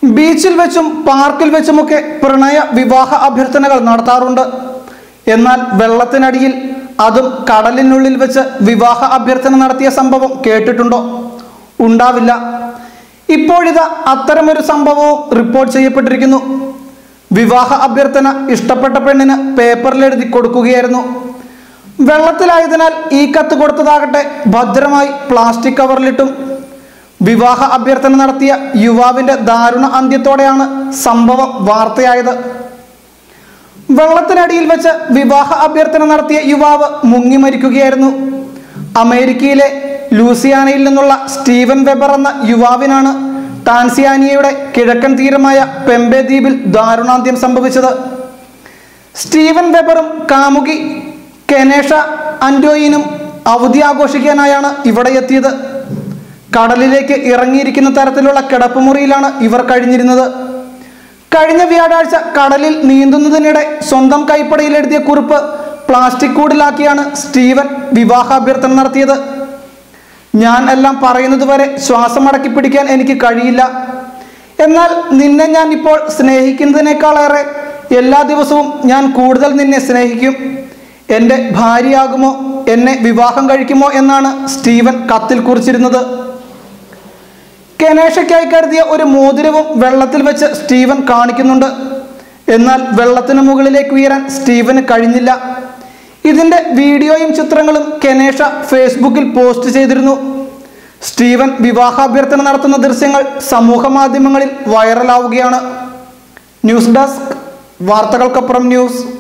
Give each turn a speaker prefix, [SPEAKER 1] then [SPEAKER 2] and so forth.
[SPEAKER 1] ബീച്ചിൽ വെച്ചും പാർക്കിൽ വെച്ചുമൊക്കെ പ്രണയ വിവാഹ അഭ്യർത്ഥനകൾ നടത്താറുണ്ട് എന്നാൽ വെള്ളത്തിനടിയിൽ അതും കടലിനുള്ളിൽ വെച്ച് വിവാഹ അഭ്യർത്ഥന നടത്തിയ സംഭവം കേട്ടിട്ടുണ്ടോ ഉണ്ടാവില്ല ഇപ്പോഴിതാ അത്തരമൊരു സംഭവവും റിപ്പോർട്ട് ചെയ്യപ്പെട്ടിരിക്കുന്നു വിവാഹ അഭ്യർത്ഥന ഇഷ്ടപ്പെട്ട പെണ്ണിന് പേപ്പറിൽ എഴുതി കൊടുക്കുകയായിരുന്നു വെള്ളത്തിലായതിനാൽ ഈ കത്ത് കൊടുത്തതാകട്ടെ ഭദ്രമായി പ്ലാസ്റ്റിക് കവറിലിട്ടും വിവാഹ അഭ്യർത്ഥന നടത്തിയ യുവാവിന്റെ ദാരുണ അന്ത്യത്തോടെയാണ് സംഭവം വാർത്തയായത് വെള്ളത്തിനടിയിൽ വെച്ച് വിവാഹ അഭ്യർത്ഥന നടത്തിയ യുവാവ് മുങ്ങി മരിക്കുകയായിരുന്നു അമേരിക്കയിലെ ലൂസിയാനയിൽ നിന്നുള്ള സ്റ്റീവൻ വെബർ എന്ന യുവാവിനാണ് ടാൻസിയാനിയയുടെ കിഴക്കൻ തീരമായ പെംബെ ദ്വീപിൽ ദാരുണാന്ത്യം സംഭവിച്ചത് സ്റ്റീവൻ വെബറും കാമുകി കെനേഷ അൻഡോയിനും അവധി ആഘോഷിക്കാനായാണ് ഇവിടെ എത്തിയത് കടലിലേക്ക് ഇറങ്ങിയിരിക്കുന്ന തരത്തിലുള്ള കിടപ്പുമുറിയിലാണ് ഇവർ കഴിഞ്ഞിരുന്നത് കഴിഞ്ഞ വ്യാഴാഴ്ച കടലിൽ നീന്തുന്നതിനിടെ സ്വന്തം കൈപ്പടയിൽ എഴുതിയ കുറിപ്പ് പ്ലാസ്റ്റിക് കൂടിലാക്കിയാണ് സ്റ്റീവൻ വിവാഹാഭ്യർത്ഥന നടത്തിയത് ഞാൻ എല്ലാം പറയുന്നത് വരെ ശ്വാസം അടക്കി പിടിക്കാൻ എനിക്ക് കഴിയില്ല എന്നാൽ നിന്നെ ഞാൻ ഇപ്പോൾ സ്നേഹിക്കുന്നതിനേക്കാളേറെ എല്ലാ ദിവസവും ഞാൻ കൂടുതൽ നിന്നെ സ്നേഹിക്കും എൻ്റെ ഭാര്യയാകുമോ എന്നെ വിവാഹം കഴിക്കുമോ എന്നാണ് സ്റ്റീവൻ കത്തിൽ കുറിച്ചിരുന്നത് കെനേഷയ്ക്കായി കരുതിയ ഒരു മോതിരവും വെള്ളത്തിൽ വെച്ച് സ്റ്റീവൻ കാണിക്കുന്നുണ്ട് എന്നാൽ വെള്ളത്തിന് മുകളിലേക്ക് ഉയരാൻ സ്റ്റീവന് കഴിഞ്ഞില്ല ഇതിന്റെ വീഡിയോയും ചിത്രങ്ങളും കെനേഷ ഫേസ്ബുക്കിൽ പോസ്റ്റ് ചെയ്തിരുന്നു സ്റ്റീവൻ വിവാഹാഭ്യർത്ഥന നടത്തുന്ന ദൃശ്യങ്ങൾ സമൂഹ മാധ്യമങ്ങളിൽ വൈറലാവുകയാണ് ന്യൂസ് ഡെസ്ക് വാർത്തകൾക്കപ്പുറം ന്യൂസ്